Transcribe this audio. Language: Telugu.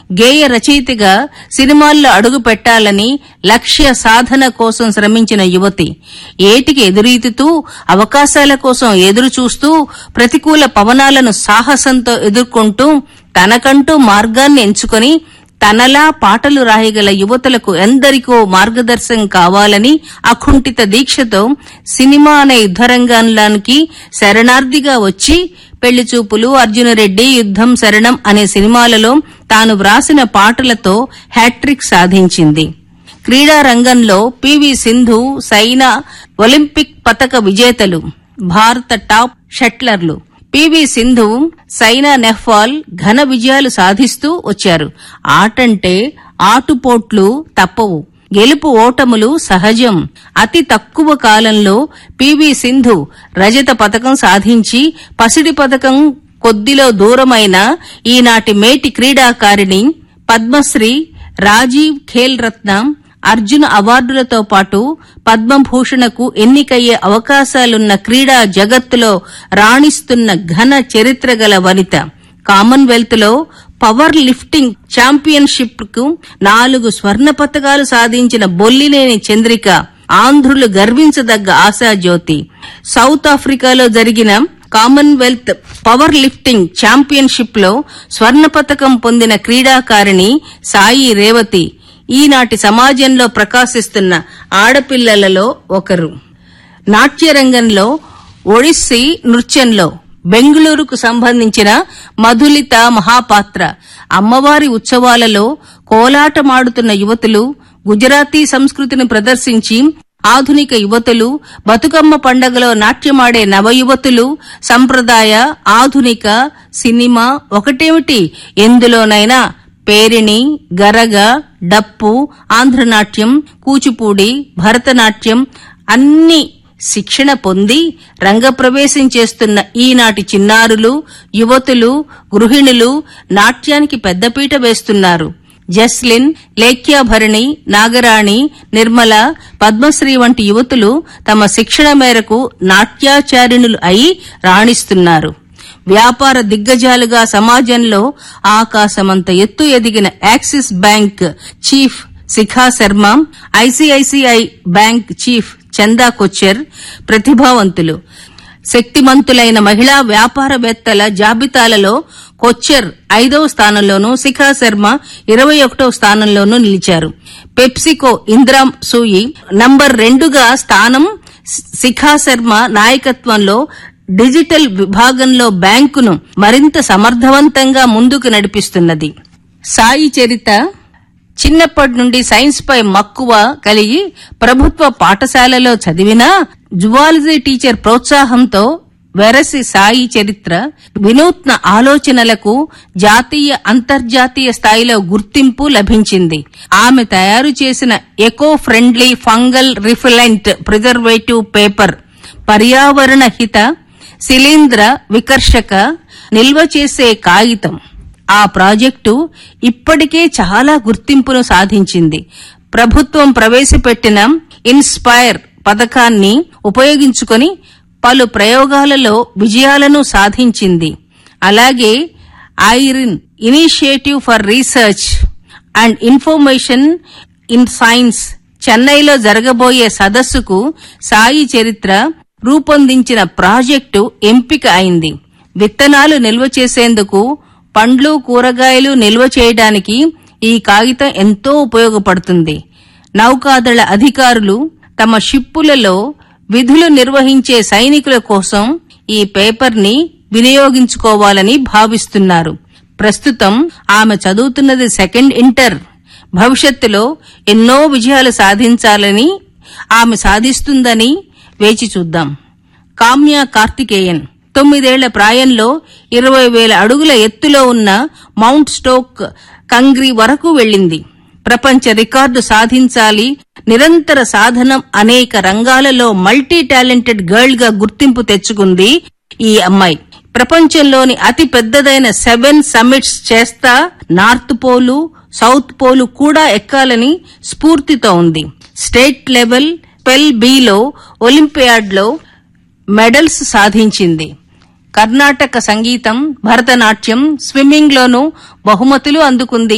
గేయ రచయితగా సినిమాల్లో అడుగు పెట్టాలని లక్ష్య సాధన కోసం శ్రమించిన యువతి ఏటికి ఎదురీతుతూ అవకాశాల కోసం ఎదురు చూస్తూ ప్రతికూల పవనాలను సాహసంతో ఎదుర్కొంటూ తనకంటూ మార్గాన్ని ఎంచుకొని తనలా పాటలు రాయగల యువతులకు ఎందరికో మార్గదర్శనం కావాలని అకుంఠిత దీక్షతో సినిమా అనే యుద్ధరంగంలోనికి శరణార్థిగా వచ్చి పెళ్లి చూపులు అర్జునరెడ్డి యుద్ధం శరణం అనే సినిమాలలో తాను వ్రాసిన పాటలతో హ్యాట్రిక్ సాధించింది క్రీడా రంగంలో పివి సింధు సైనా ఒలింపిక్ పతక విజేతలు భారత టాప్ షట్లర్లు పివి సింధు సైనా నెహ్వాల్ ఘన విజయాలు సాధిస్తూ వచ్చారు ఆటంటే ఆటుపోట్లు తప్పవు గెలుపు ఓటములు సహజం అతి తక్కువ కాలంలో పివి సింధు రజత పథకం సాధించి పసిడి పథకం కొద్దిలో దూరమైన ఈనాటి మేటి క్రీడాకారిణి పద్మశ్రీ రాజీవ్ ఖేల్ రత్న అర్జున అవార్డులతో పాటు పద్మభూషణకు ఎన్నికయ్యే అవకాశాలున్న క్రీడా జగత్తులో రాణిస్తున్న ఘన చరిత్ర గల వనిత కామన్వెల్త్ లో పవర్ లిఫ్టింగ్ ఛాంపియన్షిప్ కు నాలుగు స్వర్ణ పతకాలు సాధించిన బొల్లినేని చంద్రిక ఆంధ్రులు గర్వించదగ్గ ఆశాజ్యోతి సౌత్ ఆఫ్రికాలో జరిగిన కామన్వెల్త్ పవర్ లిఫ్టింగ్ ఛాంపియన్షిప్ లో స్వర్ణ పతకం పొందిన క్రీడాకారిణి సాయి రేవతి ఈనాటి సమాజంలో ప్రకాశిస్తున్న ఆడపిల్లలలో ఒకరు నాట్యరంగంలో ఒడిస్సీ నృత్యంలో బెంగుళూరుకు సంబంధించిన మధులిత మహాపాత్ర అమ్మవారి ఉత్సవాలలో కోలాటమాడుతున్న యువతులు గుజరాతీ సంస్కృతిని ప్రదర్శించి ఆధునిక యువతులు బతుకమ్మ పండగలో నాట్యమాడే నవయువతులు సంప్రదాయ ఆధునిక సినిమా ఒకటేమిటి ఎందులోనైనా పేరిణి గరగ డప్పు ఆంధ్రనాట్యం కూచిపూడి భరతనాట్యం అన్ని శిక్షణ పొంది రంగప్రవేశం చేస్తున్న ఈనాటి చిన్నారులు యువతులు గృహిణులు నాట్యానికి పెద్దపీట వేస్తున్నారు జస్లిన్ లేఖ్యాభరణి నాగరాణి నిర్మల పద్మశ్రీ వంటి యువతులు తమ శిక్షణ మేరకు నాట్యాచారిణులు అయి రాణిస్తున్నారు వ్యాపార దిగ్గజాలుగా సమాజంలో ఆకాశమంత ఎత్తు ఎదిగిన Axis bank chief Shikha Sharma ICICI bank chief Chanda Kochhar ప్రతిభావంతులు శక్తిమంతులైన మహిళా వ్యాపారవేత్తల జాబితాలలో కొచ్చర్ ఐదవ స్థానంలోనూ శిఖా శర్మ ఇరవై ఒకటవ స్థానంలోనూ నిలిచారు పెప్సికో ఇందిరా సూయి నంబర్ రెండుగా స్థానం శిఖా శర్మ నాయకత్వంలో డిజిటల్ విభాగంలో బ్యాంకును మరింత సమర్థవంతంగా ముందుకు నడిపిస్తున్నది సాయి చరిత చిన్నప్పటి నుండి సైన్స్ పై మక్కువ కలిగి ప్రభుత్వ పాఠశాలలో చదివినా జువాలజీ టీచర్ ప్రోత్సాహంతో వెరసి సాయి చరిత్ర వినూత్న ఆలోచనలకు జాతీయ అంతర్జాతీయ స్థాయిలో గుర్తింపు లభించింది ఆమె తయారు చేసిన eco friendly fungal repellent preservative paper పర్యావరణ హిత శిలీంద్ర వికర్షక నిల్వ చేసే కాగితం ఆ ప్రాజెక్టు ఇప్పటికే చాలా గుర్తింపును సాధించింది ప్రభుత్వం ప్రవేశపెట్టిన ఇన్స్పైర్ పథకాన్ని ఉపయోగించుకొని పలు ప్రయోగాలలో విజయాలను సాధించింది అలాగే ఐరిన్ initiative for research and information in science చెన్నైలో జరగబోయే సదస్సుకు సాయి చరిత్ర రూపొందించిన ప్రాజెక్టు ఎంపిక అయింది విత్తనాలు నిల్వ చేసేందుకు పండ్లు కూరగాయలు నిల్వ చేయడానికి ఈ కాగితం ఎంతో ఉపయోగపడుతుంది నౌకాదళ అధికారులు తమ షిప్పులలో విధులు నిర్వహించే సైనికుల కోసం ఈ పేపర్ ని వినియోగించుకోవాలని భావిస్తున్నారు ప్రస్తుతం ఆమె చదువుతున్నది సెకండ్ ఇంటర్ భవిష్యత్తులో ఎన్నో విజయాలు సాధించాలని ఆమె సాధిస్తుందని వేచి చూద్దాం కామ్య కార్తికేయన్ తొమ్మిదేళ్ల ప్రాయంలో ఇరవై వేల అడుగుల ఎత్తులో ఉన్న మౌంట్ స్టోక్ కంగ్రీ వరకు వెళ్ళింది ప్రపంచ రికార్డు సాధించాలి నిరంతర సాధనం అనేక రంగాలలో మల్టీ టాలెంటెడ్ గర్ల్ గా గుర్తింపు తెచ్చుకుంది ఈ అమ్మాయి ప్రపంచంలోని అతి పెద్దదైన సెవెన్ సమిట్స్ చేస్తా నార్త్ పోలు సౌత్ పోలు కూడా ఎక్కాలని స్ఫూర్తితో ఉంది స్టేట్ లెవెల్ పెల్ బిలో ఒలింపియాడ్లో మెడల్స్ సాధించింది కర్ణాటక సంగీతం భరతనాట్యం స్విమ్మింగ్ లోనూ బహుమతులు అందుకుంది